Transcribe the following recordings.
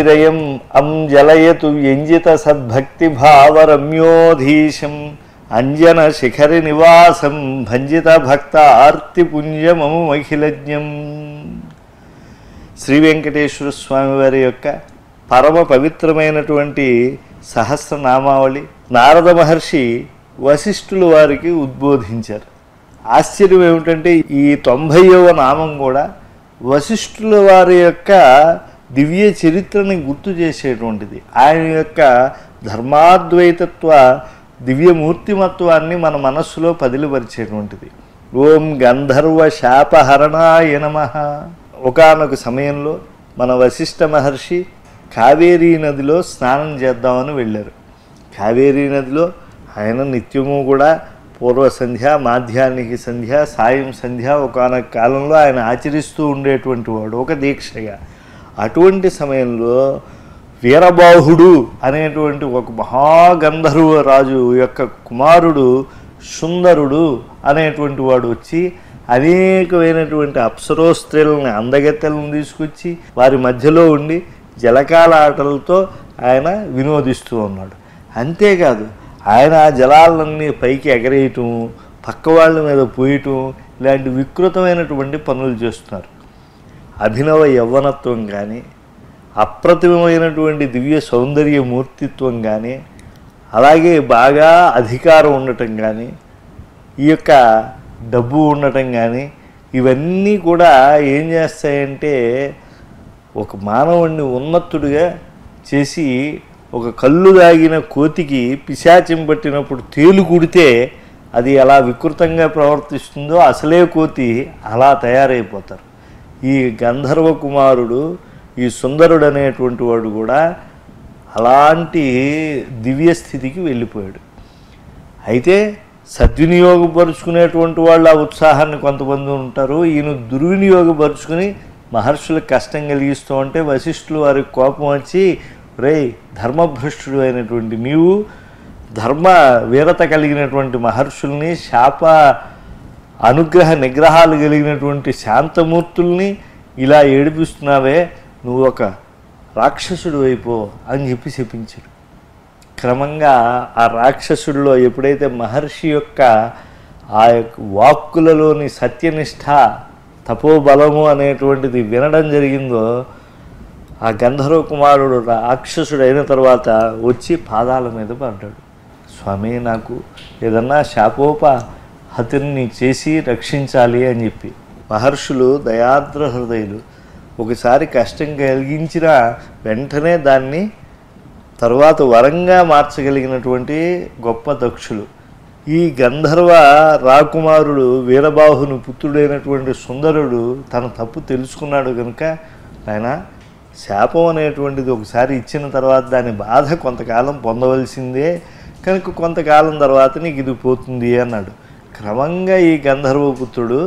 విరయం అం జలయతు వ్యంజిత సద్భక్తి భావరమ్యోధీశం అంజన శిఖరి నివాసం భంజిత భక్త ఆర్తి పుంజమము మహిళజ్ఞం శ్రీ వెంకటేశ్వర స్వామి వారి యొక్క పరమ పవిత్రమైనటువంటి సహస్రనామావళి నారద మహర్షి వశిష్ఠుల వారికి ఉద్బోధించారు ఆశ్చర్యం ఏమిటంటే ఈ తొంభైవ నామం కూడా వశిష్ఠుల వారి యొక్క దివ్య చరిత్రని గుర్తు చేసేటువంటిది ఆయన యొక్క ధర్మాద్వైతత్వ దివ్యమూర్తిమత్వాన్ని మన మనస్సులో పదిలిపరిచేటువంటిది ఓం గంధర్వ శాపహరణాయ నమ ఒకనొక సమయంలో మన వశిష్ఠ మహర్షి కావేరీ నదిలో స్నానం చేద్దామని వెళ్ళారు కావేరీ నదిలో ఆయన నిత్యము కూడా పూర్వ సంధ్య మాధ్యాహ్నిక సంధ్య సాయం సంధ్య ఒకనొక కాలంలో ఆయన ఆచరిస్తూ ఉండేటువంటి వాడు ఒక దీక్షగా అటువంటి సమయంలో వీరబాహుడు అనేటువంటి ఒక మహాగంధర్వ రాజు యొక్క కుమారుడు సుందరుడు అనేటువంటి వాడు వచ్చి అనేకమైనటువంటి అప్సరో స్త్రీలని అందగత్తెలను తీసుకొచ్చి వారి మధ్యలో ఉండి జలకాల ఆటలతో ఆయన వినోదిస్తూ ఉన్నాడు అంతేకాదు ఆయన ఆ జలాలన్నీ పైకి ఎగరేయటం పక్క వాళ్ళ మీద పోయటం ఇలాంటి వికృతమైనటువంటి పనులు చేస్తున్నారు అభినవ యవ్వనత్వం కానీ అప్రతిమమైనటువంటి దివ్య సౌందర్య మూర్తిత్వం కానీ అలాగే బాగా అధికారం ఉండటం కానీ ఈ యొక్క డబ్బు ఉండటం కానీ ఇవన్నీ కూడా ఏం చేస్తాయంటే ఒక మానవుణ్ణి ఉన్నతుడిగా చేసి ఒక కళ్ళు దాగిన కోతికి పిశాచం పట్టినప్పుడు తేలు కుడితే అది ఎలా వికృతంగా ప్రవర్తిస్తుందో అసలే కోతి అలా తయారైపోతారు ఈ గంధర్వ కుమారుడు ఈ సుందరుడు అనేటువంటి వాడు కూడా అలాంటి దివ్య స్థితికి వెళ్ళిపోయాడు అయితే సద్వినియోగపరుచుకునేటువంటి వాళ్ళు ఆ ఉత్సాహాన్ని కొంతమంది ఉంటారు ఈయన దుర్వినియోగపరుచుకుని మహర్షులకు కష్టం కలిగిస్తూ ఉంటే వశిష్ఠులు వారికి కోపం వచ్చి రే ధర్మభ్రష్టుడు అయినటువంటి నీవు ధర్మ వీరత కలిగినటువంటి మహర్షుల్ని శాప అనుగ్రహ నిగ్రహాలు కలిగినటువంటి శాంతమూర్తుల్ని ఇలా ఏడిపిస్తున్నావే నువ్వు ఒక రాక్షసుడు అయిపో అని చెప్పి చెప్పించాడు క్రమంగా ఆ రాక్షసుడిలో ఎప్పుడైతే మహర్షి యొక్క ఆ యొక్క వాక్కులలోని సత్యనిష్ట తపోబలము అనేటువంటిది వినడం జరిగిందో ఆ గంధర్వ కుమారుడు రాక్షసుడు అయిన తర్వాత వచ్చి పాదాల మీద పడ్డాడు స్వామి నాకు ఏదన్నా శాపోప హతిని చేసి రక్షించాలి అని చెప్పి మహర్షులు దయాద్ర హృదయులు ఒకసారి కష్టం కలిగించిన వెంటనే దాన్ని తరువాత వరంగా మార్చగలిగినటువంటి గొప్ప దక్షులు ఈ గంధర్వ రాకుమారుడు వీరబాహుని పుత్రుడైనటువంటి సుందరుడు తన తప్పు తెలుసుకున్నాడు కనుక ఆయన శాపం అనేటువంటిది ఒకసారి ఇచ్చిన తర్వాత దాని బాధ కొంతకాలం పొందవలసిందే కనుక కొంతకాలం తర్వాత నీకు ఇది పోతుంది అన్నాడు క్రమంగా ఈ గంధర్వ పుత్రుడు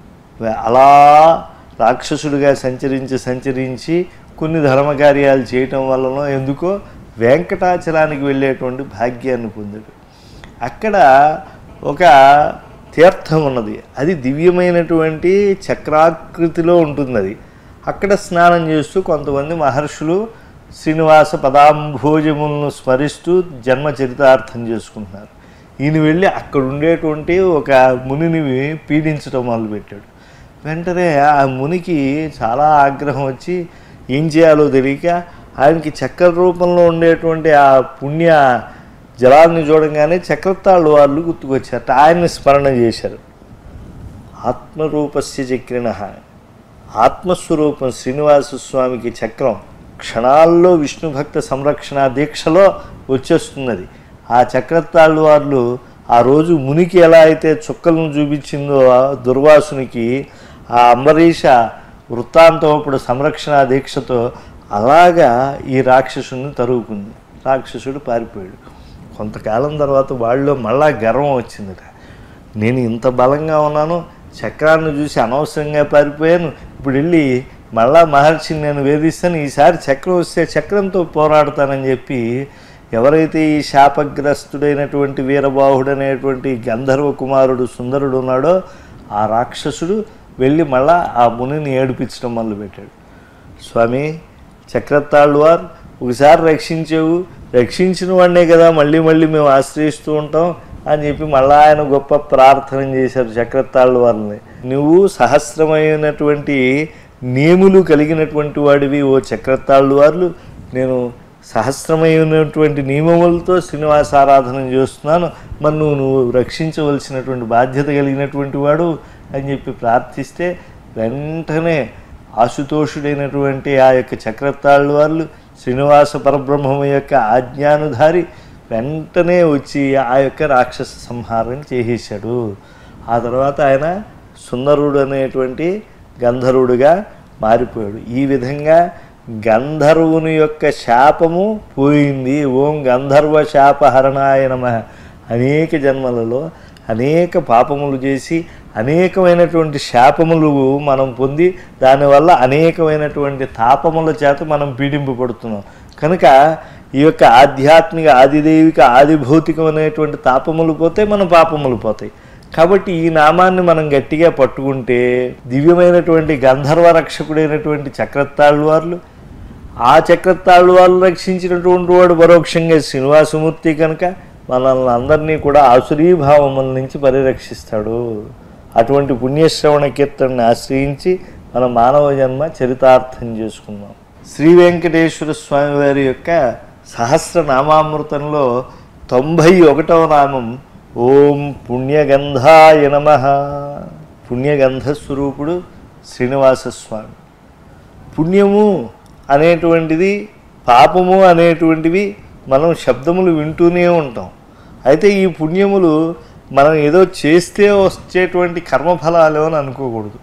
అలా రాక్షసుడిగా సంచరించి సంచరించి కొన్ని ధర్మకార్యాలు చేయటం వలనో ఎందుకో వెంకటాచలానికి వెళ్ళేటువంటి భాగ్యాన్ని పొందాడు అక్కడ ఒక తీర్థం ఉన్నది అది దివ్యమైనటువంటి చక్రాకృతిలో ఉంటుంది అది అక్కడ స్నానం చేస్తూ కొంతమంది మహర్షులు శ్రీనివాస పదాంభోజములను స్మరిస్తూ జన్మ చరితార్థం చేసుకుంటున్నారు ఈయన వెళ్ళి అక్కడ ఉండేటువంటి ఒక మునిని పీడించడం మొదలుపెట్టాడు వెంటనే ఆ మునికి చాలా ఆగ్రహం వచ్చి ఏం చేయాలో తెలియక ఆయనకి చక్ర రూపంలో ఉండేటువంటి ఆ పుణ్య జలాన్ని చూడంగానే చక్రతాళ్ళు వాళ్ళు గుర్తుకొచ్చారట ఆయన్ని స్మరణ చేశారు ఆత్మరూపస్య చక్రిణ ఆత్మస్వరూపం శ్రీనివాస స్వామికి చక్రం క్షణాల్లో విష్ణు భక్త సంరక్షణ దీక్షలో వచ్చేస్తున్నది ఆ చక్రతాళ్ళు వాళ్ళు ఆ రోజు మునికి ఎలా అయితే చుక్కలను చూపించిందో ఆ దుర్వాసునికి ఆ అంబరీష వృత్తాంతం అప్పుడు సంరక్షణ దీక్షతో అలాగా ఈ రాక్షసుని తరుగుకుంది రాక్షసుడు పారిపోయాడు కొంతకాలం తర్వాత వాళ్ళలో మళ్ళా గర్వం వచ్చిందిట నేను ఇంత బలంగా ఉన్నాను చక్రాన్ని చూసి అనవసరంగా పారిపోయాను ఇప్పుడు వెళ్ళి మళ్ళా మహర్షిని నేను వేధిస్తాను ఈసారి చక్రం వస్తే చక్రంతో పోరాడతానని చెప్పి ఎవరైతే ఈ శాపగ్రస్తుడైనటువంటి వీరబాహుడు అనేటువంటి గంధర్వ కుమారుడు సుందరుడు ఉన్నాడో ఆ రాక్షసుడు వెళ్ళి మళ్ళా ఆ మునిని ఏడిపించడం మొదలుపెట్టాడు స్వామి చక్రతాళ్ళవారు ఒకసారి రక్షించావు రక్షించిన వాడినే కదా మళ్ళీ మళ్ళీ మేము ఆశ్రయిస్తూ ఉంటాం అని చెప్పి మళ్ళా ఆయన గొప్ప ప్రార్థన చేశారు చక్రతాళ్ళ వారిని నువ్వు సహస్రమైనటువంటి నేములు కలిగినటువంటి వాడివి ఓ చక్రతాళ్ళు వారు నేను సహస్రమైనటువంటి నియమములతో శ్రీనివాస ఆరాధన చేస్తున్నాను మరి నువ్వు నువ్వు రక్షించవలసినటువంటి బాధ్యత కలిగినటువంటి వాడు అని చెప్పి ప్రార్థిస్తే వెంటనే ఆశుతోషుడైనటువంటి ఆ యొక్క చక్రతాళ్ళు వాళ్ళు శ్రీనివాస పరబ్రహ్మం యొక్క ఆజ్ఞానుధారి వెంటనే వచ్చి ఆ యొక్క రాక్షస సంహారం చేసేశాడు ఆ తర్వాత ఆయన సుందరుడు అనేటువంటి గంధర్వుడుగా మారిపోయాడు ఈ విధంగా గంధర్వుని యొక్క శాపము పోయింది ఓం గంధర్వ శాపహరణాయ నమ అనేక జన్మలలో అనేక పాపములు చేసి అనేకమైనటువంటి శాపములు మనం పొంది దానివల్ల అనేకమైనటువంటి తాపముల చేత మనం పీడింపబడుతున్నాం కనుక ఈ యొక్క ఆధ్యాత్మిక ఆదిదైవిక ఆదిభౌతికమైనటువంటి తాపములు పోతే మన పాపములు పోతాయి కాబట్టి ఈ నామాన్ని మనం గట్టిగా పట్టుకుంటే దివ్యమైనటువంటి గంధర్వ రక్షకుడైనటువంటి చక్రతాళ్ళు వాళ్ళు ఆ చక్రతాళ్ళు వాళ్ళు రక్షించినటువంటి వాడు పరోక్షంగా శ్రీనివాసమూర్తి కనుక మనల్ని అందరినీ కూడా ఆసురీభావముల నుంచి పరిరక్షిస్తాడు అటువంటి పుణ్యశ్రవణ కీర్తనని ఆశ్రయించి మన మానవ జన్మ చరితార్థం చేసుకుందాం శ్రీ వెంకటేశ్వర స్వామి వారి యొక్క సహస్రనామామృతంలో తొంభై ఒకటవ నామం ఓం పుణ్యగంధాయ నమ పుణ్యగంధ స్వరూపుడు శ్రీనివాస స్వామి పుణ్యము అనేటువంటిది పాపము అనేటువంటివి మనం శబ్దములు వింటూనే ఉంటాం అయితే ఈ పుణ్యములు మనం ఏదో చేస్తే వచ్చేటువంటి కర్మఫలాలు అని అనుకోకూడదు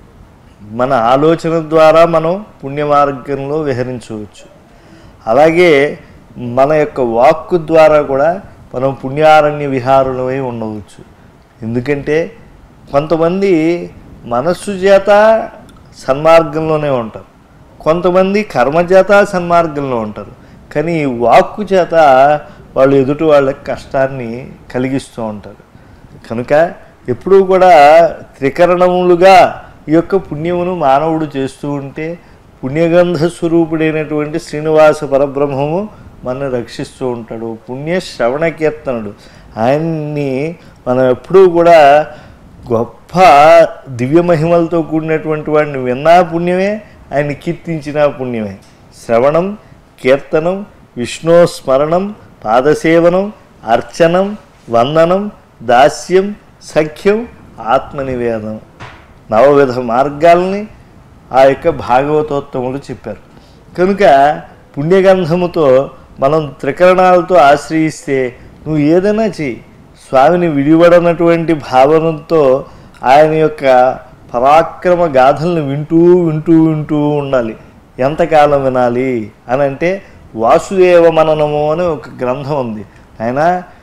మన ఆలోచన ద్వారా మనం పుణ్య మార్గంలో విహరించవచ్చు అలాగే మన యొక్క వాక్కు ద్వారా కూడా మనం పుణ్యారణ్య విహారులమై ఉండవచ్చు ఎందుకంటే కొంతమంది మనస్సు చేత సన్మార్గంలోనే ఉంటారు కొంతమంది కర్మ చేత సన్మార్గంలో ఉంటారు కానీ ఈ వాక్కు చేత వాళ్ళు ఎదుటి వాళ్ళకి కష్టాన్ని కలిగిస్తూ ఉంటారు కనుక ఎప్పుడూ కూడా త్రికరణములుగా ఈ యొక్క పుణ్యమును మానవుడు చేస్తూ ఉంటే పుణ్యగంధ స్వరూపుడైనటువంటి శ్రీనివాస పరబ్రహ్మము మనల్ని రక్షిస్తూ ఉంటాడు పుణ్య శ్రవణ కీర్తనుడు ఆయన్ని మనం ఎప్పుడూ కూడా గొప్ప దివ్య మహిమలతో కూడినటువంటి వాడిని విన్నా పుణ్యమే ఆయన కీర్తించిన పుణ్యమే శ్రవణం కీర్తనం విష్ణు స్మరణం పాదసేవనం అర్చనం వందనం దాస్యం సఖ్యం ఆత్మనివేదనం నవవిధ మార్గాల్ని ఆ యొక్క భాగవతోత్తములు చెప్పారు కనుక పుణ్యగంధముతో మనం త్రికరణాలతో ఆశ్రయిస్తే నువ్వు ఏదైనా చెయ్యి స్వామిని విడివడనటువంటి భావనతో ఆయన యొక్క పరాక్రమ గాథలను వింటూ వింటూ వింటూ ఉండాలి ఎంతకాలం వినాలి అని అంటే వాసుదేవ మననము అని ఒక గ్రంథం ఉంది ఆయన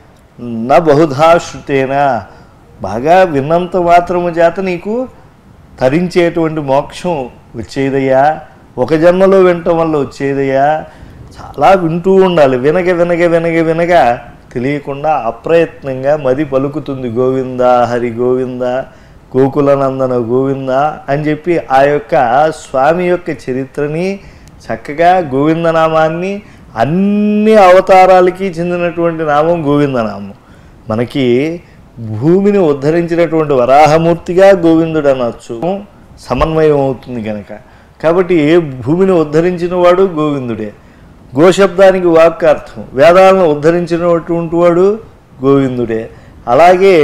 నా బహుధా శృతేనా బాగా విన్నంత మాత్రము చేత నీకు తరించేటువంటి మోక్షం వచ్చేదయ్యా ఒక జన్మలో వినటం వల్ల వచ్చేదయ్యా చాలా వింటూ ఉండాలి వినగ వినగ వినగ వినగ తెలియకుండా అప్రయత్నంగా మది పలుకుతుంది గోవింద హరి గోవింద గోకులనందన గోవింద అని చెప్పి ఆ యొక్క స్వామి యొక్క చరిత్రని చక్కగా గోవిందనామాన్ని అన్ని అవతారాలకి చెందినటువంటి నామం గోవిందనామం మనకి భూమిని ఉద్ధరించినటువంటి వరాహమూర్తిగా గోవిందుడు అనొచ్చు సమన్వయం అవుతుంది కనుక కాబట్టి భూమిని ఉద్ధరించిన వాడు గోవిందుడే గోశబ్దానికి వాక్ అర్థం వేదాలను ఉద్ధరించినటువంటి వాడు గోవిందుడే అలాగే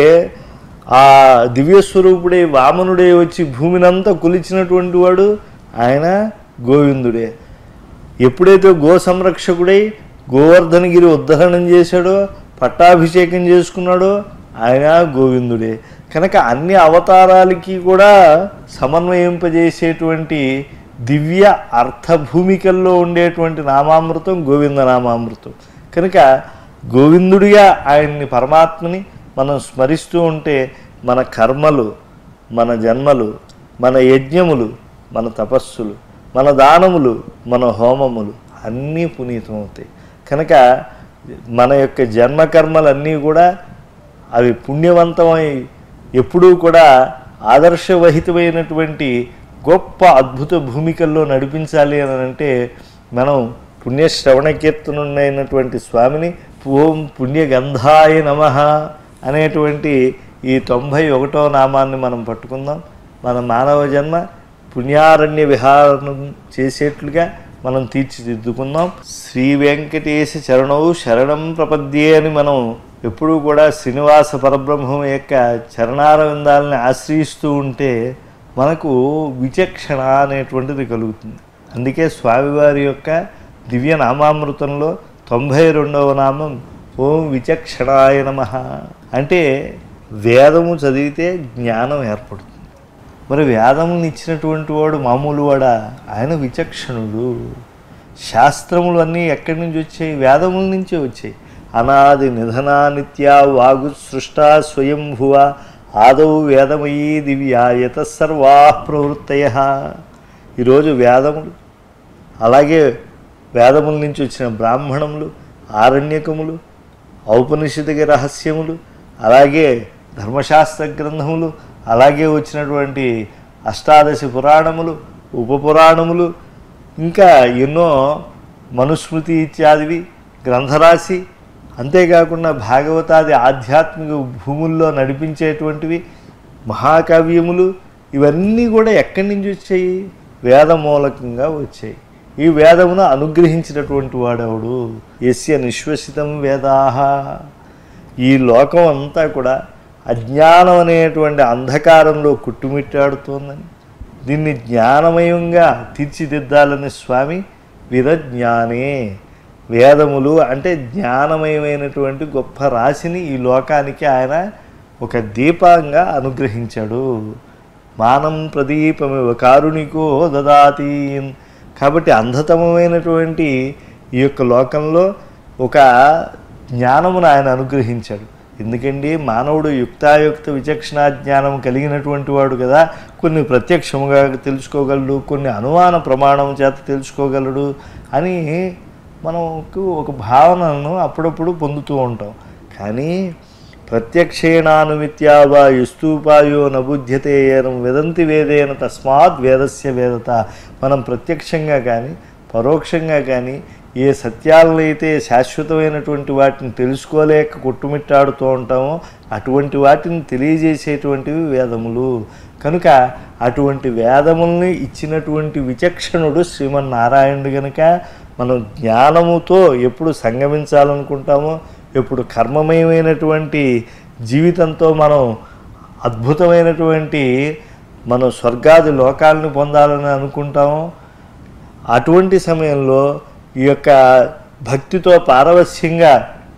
ఆ దివ్యస్వరూపుడే వామనుడే వచ్చి భూమినంతా కొలిచినటువంటి వాడు ఆయన గోవిందుడే ఎప్పుడైతే గో సంరక్షకుడై గోవర్ధనగిరి ఉద్ధరణం చేశాడో పట్టాభిషేకం చేసుకున్నాడో ఆయన గోవిందుడే కనుక అన్ని అవతారాలకి కూడా సమన్వయింపజేసేటువంటి దివ్య అర్థ భూమికల్లో ఉండేటువంటి నామామృతం గోవింద నామామృతం కనుక గోవిందుడిగా ఆయన్ని పరమాత్మని మనం స్మరిస్తూ ఉంటే మన కర్మలు మన జన్మలు మన యజ్ఞములు మన తపస్సులు మన దానములు మన హోమములు అన్నీ పునీతమవుతాయి కనుక మన యొక్క జన్మ కర్మలన్నీ కూడా అవి పుణ్యవంతమై ఎప్పుడూ కూడా ఆదర్శవహితమైనటువంటి గొప్ప అద్భుత భూమికల్లో నడిపించాలి అని అంటే మనం పుణ్యశ్రవణ కీర్తనుడైనటువంటి స్వామిని ఓం పుణ్యగంధాయ నమ అనేటువంటి ఈ తొంభై ఒకటో నామాన్ని మనం పట్టుకుందాం మన మానవ జన్మ పుణ్యారణ్య విహారం చేసేట్లుగా మనం తీర్చిదిద్దుకుందాం శ్రీ వెంకటేశ చరణౌ శరణం ప్రపద్యే అని మనం ఎప్పుడూ కూడా శ్రీనివాస పరబ్రహ్మం యొక్క చరణారవిందాలని ఆశ్రయిస్తూ ఉంటే మనకు విచక్షణ అనేటువంటిది కలుగుతుంది అందుకే స్వామివారి యొక్క దివ్య నామామృతంలో తొంభై రెండవ నామం ఓం విచక్షణాయ నమ అంటే వేదము చదివితే జ్ఞానం ఏర్పడుతుంది మరి వేదములను ఇచ్చినటువంటి వాడు మామూలు వాడా ఆయన విచక్షణుడు శాస్త్రములు అన్నీ ఎక్కడి నుంచి వచ్చాయి వేదముల నుంచే వచ్చాయి అనాది నిధనా నిత్యా వాగు సృష్ట స్వయంభువ ఆదౌ వేదమయీ దివ్యా యత సర్వా ప్రవృత్తయ ఈరోజు వేదములు అలాగే వేదముల నుంచి వచ్చిన బ్రాహ్మణములు ఆరణ్యకములు ఔపనిషదిక రహస్యములు అలాగే ధర్మశాస్త్ర గ్రంథములు అలాగే వచ్చినటువంటి అష్టాదశ పురాణములు ఉపపురాణములు ఇంకా ఎన్నో మనుస్మృతి ఇత్యాదివి గ్రంథరాశి అంతేకాకుండా భాగవతాది ఆధ్యాత్మిక భూముల్లో నడిపించేటువంటివి మహాకావ్యములు ఇవన్నీ కూడా ఎక్కడి నుంచి వచ్చాయి వేద మూలకంగా వచ్చాయి ఈ వేదమును అనుగ్రహించినటువంటి వాడెవడు ఎస్య నిశ్వసితం వేదాహ ఈ లోకం అంతా కూడా అజ్ఞానం అనేటువంటి అంధకారంలో కుట్టుమిట్టాడుతోందని దీన్ని జ్ఞానమయంగా తీర్చిదిద్దాలని స్వామి విరజ్ఞానే వేదములు అంటే జ్ఞానమయమైనటువంటి గొప్ప రాశిని ఈ లోకానికి ఆయన ఒక దీపంగా అనుగ్రహించాడు మానం ప్రదీపమివ కారుణికో దదాతి కాబట్టి అంధతమమైనటువంటి ఈ యొక్క లోకంలో ఒక జ్ఞానమును ఆయన అనుగ్రహించాడు ఎందుకండి మానవుడు యుక్తాయుక్త విచక్షణ జ్ఞానం కలిగినటువంటి వాడు కదా కొన్ని ప్రత్యక్షముగా తెలుసుకోగలడు కొన్ని అనుమాన ప్రమాణం చేత తెలుసుకోగలడు అని మనకు ఒక భావనను అప్పుడప్పుడు పొందుతూ ఉంటాం కానీ ప్రత్యక్షేణానుమిత్యా వా యుస్తూపాయో నబుధ్యతే ఏనం విదంతి వేదేన తస్మాత్ వేదస్య వేదత మనం ప్రత్యక్షంగా కానీ పరోక్షంగా కానీ ఏ సత్యాలనైతే శాశ్వతమైనటువంటి వాటిని తెలుసుకోలేక కొట్టుమిట్టాడుతూ ఉంటామో అటువంటి వాటిని తెలియజేసేటువంటివి వేదములు కనుక అటువంటి వేదముల్ని ఇచ్చినటువంటి విచక్షణుడు శ్రీమన్నారాయణుడు కనుక మనం జ్ఞానముతో ఎప్పుడు సంగమించాలనుకుంటామో ఎప్పుడు కర్మమయమైనటువంటి జీవితంతో మనం అద్భుతమైనటువంటి మనం స్వర్గాది లోకాలను పొందాలని అనుకుంటామో అటువంటి సమయంలో ఈ యొక్క భక్తితో పారవస్యంగా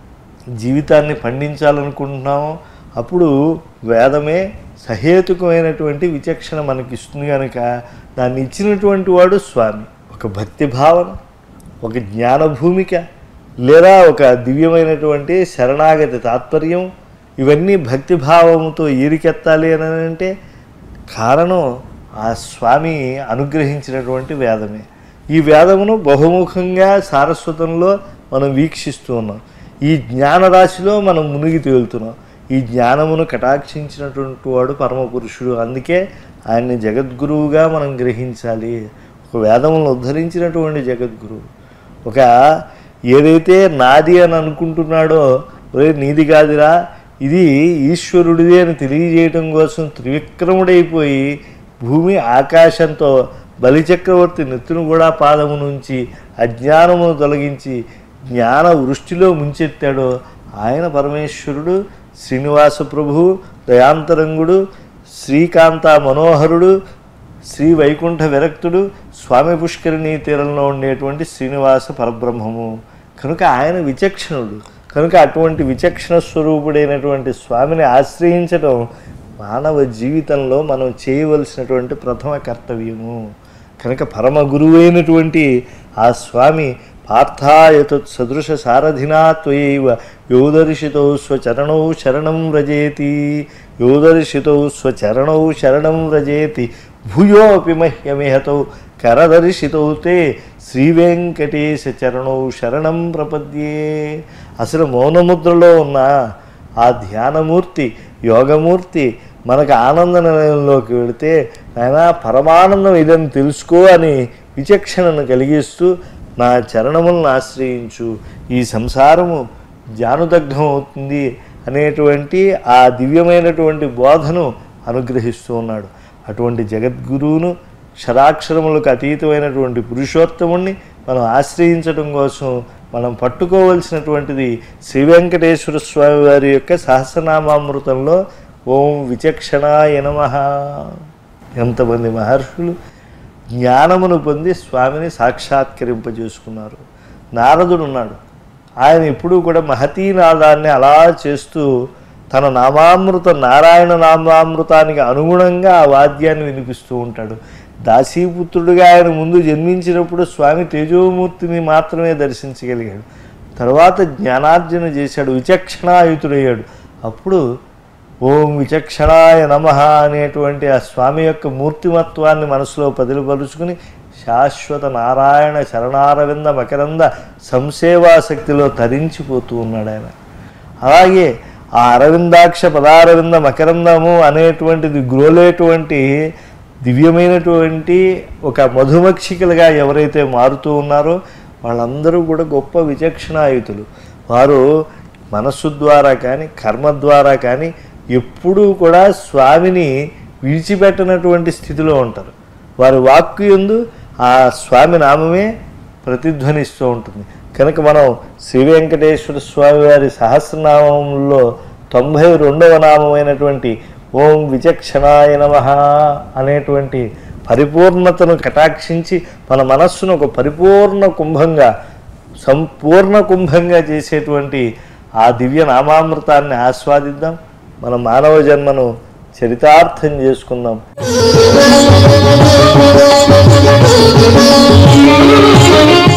జీవితాన్ని పండించాలనుకుంటున్నామో అప్పుడు వేదమే సహేతుకమైనటువంటి విచక్షణ మనకి ఇస్తుంది కనుక దాన్ని ఇచ్చినటువంటి వాడు స్వామి ఒక భక్తి భావన ఒక జ్ఞాన భూమిక లేదా ఒక దివ్యమైనటువంటి శరణాగతి తాత్పర్యం ఇవన్నీ భక్తి భావముతో ఈరికెత్తాలి అని అంటే కారణం ఆ స్వామి అనుగ్రహించినటువంటి వేదమే ఈ వేదమును బహుముఖంగా సారస్వతంలో మనం వీక్షిస్తూ ఉన్నాం ఈ జ్ఞానరాశిలో మనం మునిగి తేలుతున్నాం ఈ జ్ఞానమును కటాక్షించినటువంటి వాడు పరమపురుషుడు అందుకే ఆయన్ని జగద్గురువుగా మనం గ్రహించాలి ఒక వేదములను ఉద్ధరించినటువంటి జగద్గురువు ఒక ఏదైతే నాది అని అనుకుంటున్నాడో ఒరే నీది కాదురా ఇది ఈశ్వరుడిది అని తెలియజేయటం కోసం త్రివిక్రముడైపోయి భూమి ఆకాశంతో బలిచక్రవర్తి నెత్తును కూడా పాదము నుంచి అజ్ఞానమును తొలగించి జ్ఞాన వృష్టిలో ముంచెత్తాడో ఆయన పరమేశ్వరుడు శ్రీనివాస ప్రభు దయాంతరంగుడు శ్రీకాంత మనోహరుడు శ్రీ వైకుంఠ విరక్తుడు స్వామి పుష్కరిణీ తీరంలో ఉండేటువంటి శ్రీనివాస పరబ్రహ్మము కనుక ఆయన విచక్షణుడు కనుక అటువంటి విచక్షణ స్వరూపుడైనటువంటి స్వామిని ఆశ్రయించడం మానవ జీవితంలో మనం చేయవలసినటువంటి ప్రథమ కర్తవ్యము కనుక పరమ గురువైనటువంటి ఆ స్వామి పార్థాయత సదృశ సారథినా త్వయైవ యోదర్శితౌ స్వచరణౌ శరణం వ్రజేతి యోదర్శితౌ స్వచరణౌ శరణం వ్రజేతి భూయోపి మహ్యమిహతౌ కరదర్శితౌ తే శ్రీవెంకటేశ చరణౌ శరణం ప్రపద్యే అసలు మౌనముద్రలో ఉన్న ఆ ధ్యానమూర్తి యోగమూర్తి మనకు ఆనంద నిలయంలోకి వెళితే ఆయన పరమానందం ఇదని తెలుసుకో అని విచక్షణను కలిగిస్తూ నా చరణములను ఆశ్రయించు ఈ సంసారము జానుదగ్ధం అవుతుంది అనేటువంటి ఆ దివ్యమైనటువంటి బోధను అనుగ్రహిస్తూ ఉన్నాడు అటువంటి జగద్గురువును క్షరాక్షరములకు అతీతమైనటువంటి పురుషోత్తముణ్ణి మనం ఆశ్రయించడం కోసం మనం పట్టుకోవలసినటువంటిది శ్రీ వెంకటేశ్వర స్వామి వారి యొక్క సహస్రనామామృతంలో ఓం విచక్షణాయ నమః ఎంతమంది మహర్షులు జ్ఞానమును పొంది స్వామిని సాక్షాత్కరింపజేసుకున్నారు నారదుడు ఉన్నాడు ఆయన ఎప్పుడూ కూడా మహతీనాదాన్ని అలా చేస్తూ తన నామామృత నారాయణ నామామృతానికి అనుగుణంగా ఆ వాద్యాన్ని వినిపిస్తూ ఉంటాడు దాసీపుత్రుడిగా ఆయన ముందు జన్మించినప్పుడు స్వామి తేజోమూర్తిని మాత్రమే దర్శించగలిగాడు తర్వాత జ్ఞానార్జన చేశాడు విచక్షణాయుతుడయ్యాడు అప్పుడు ఓం విచక్షణాయ నమ అనేటువంటి ఆ స్వామి యొక్క మూర్తిమత్వాన్ని మనసులో పదిలపరుచుకుని శాశ్వత నారాయణ శరణారవింద మకరంద సంసేవాశక్తిలో తరించిపోతూ ఉన్నాడు ఆయన అలాగే ఆ అరవిందాక్ష పదారవింద మకరందము అనేటువంటిది గ్రోలేటువంటి దివ్యమైనటువంటి ఒక మధుమక్షికలుగా ఎవరైతే మారుతూ ఉన్నారో వాళ్ళందరూ కూడా గొప్ప విచక్షణాయుతులు వారు మనస్సు ద్వారా కానీ కర్మ ద్వారా కానీ ఎప్పుడూ కూడా స్వామిని విడిచిపెట్టనటువంటి స్థితిలో ఉంటారు వారి వాక్కు ఎందు ఆ స్వామి నామమే ప్రతిధ్వనిస్తూ ఉంటుంది కనుక మనం శ్రీ వెంకటేశ్వర స్వామి వారి సహస్రనామంలో తొంభై రెండవ నామమైనటువంటి ఓం విచక్షణాయ నమ అనేటువంటి పరిపూర్ణతను కటాక్షించి మన మనస్సును ఒక పరిపూర్ణ కుంభంగా సంపూర్ణ కుంభంగా చేసేటువంటి ఆ దివ్య నామామృతాన్ని ఆస్వాదిద్దాం మన మానవ జన్మను చరితార్థం చేసుకుందాం Thank you.